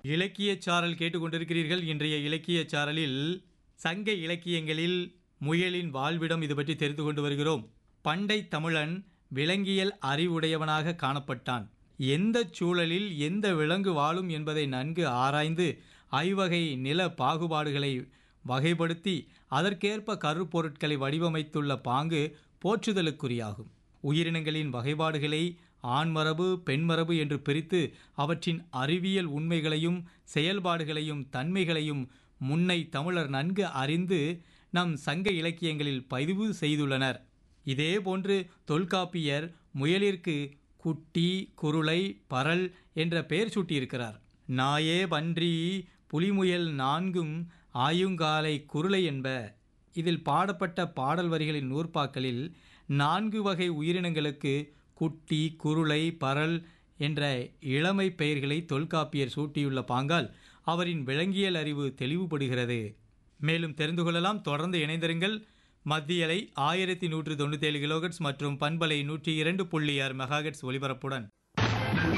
இலக்கியச் சாரல் கேட்டுக்கொண்டிருக்கிறீர்கள் இன்றைய இலக்கியச் சாரலில் சங்க இலக்கியங்களில் முயலின் வாழ்விடம் இது பற்றி தெரிந்து கொண்டு வருகிறோம் பண்டை தமிழன் விலங்கியல் அறிவுடையவனாக காணப்பட்டான் எந்த சூழலில் எந்த விலங்கு வாழும் என்பதை நன்கு ஆராய்ந்து ஐவகை நில பாகுபாடுகளை வகைப்படுத்தி அதற்கேற்ப கருப்பொருட்களை வடிவமைத்துள்ள பாங்கு போற்றுதலுக்குரியாகும் உயிரினங்களின் வகைப்பாடுகளை ஆண்மரபு பெண்மரபு என்று பிரித்து அவற்றின் அறிவியல் உண்மைகளையும் செயல்பாடுகளையும் தன்மைகளையும் முன்னை தமிழர் நன்கு அறிந்து நம் சங்க இலக்கியங்களில் பதிவு செய்துள்ளனர் இதேபோன்று தொல்காப்பியர் முயலிற்கு குட்டி குருளை பரல் என்ற பெயர் சூட்டியிருக்கிறார் நாயே பன்றி புலிமுயல் நான்கும் ஆயுங்காலை குருளை என்ப இதில் பாடப்பட்ட பாடல் வரிகளின் நூற்பாக்களில் நான்கு வகை உயிரினங்களுக்கு குட்டி குருளை பரல் என்ற இளமை பெயர்களை தொல்காப்பியர் சூட்டியுள்ள பாங்கால் அவரின் விலங்கியல் அறிவு தெளிவுபடுகிறது மேலும் தெரிந்து கொள்ளலாம் தொடர்ந்து இணைந்திருங்கள் மத்தியலை ஆயிரத்தி நூற்று தொண்ணூற்றி ஏழு கிலோகட்ஸ் மற்றும் பண்பலை நூற்றி இரண்டு புள்ளி ஆறு மெகாகட்ஸ் ஒலிபரப்புடன்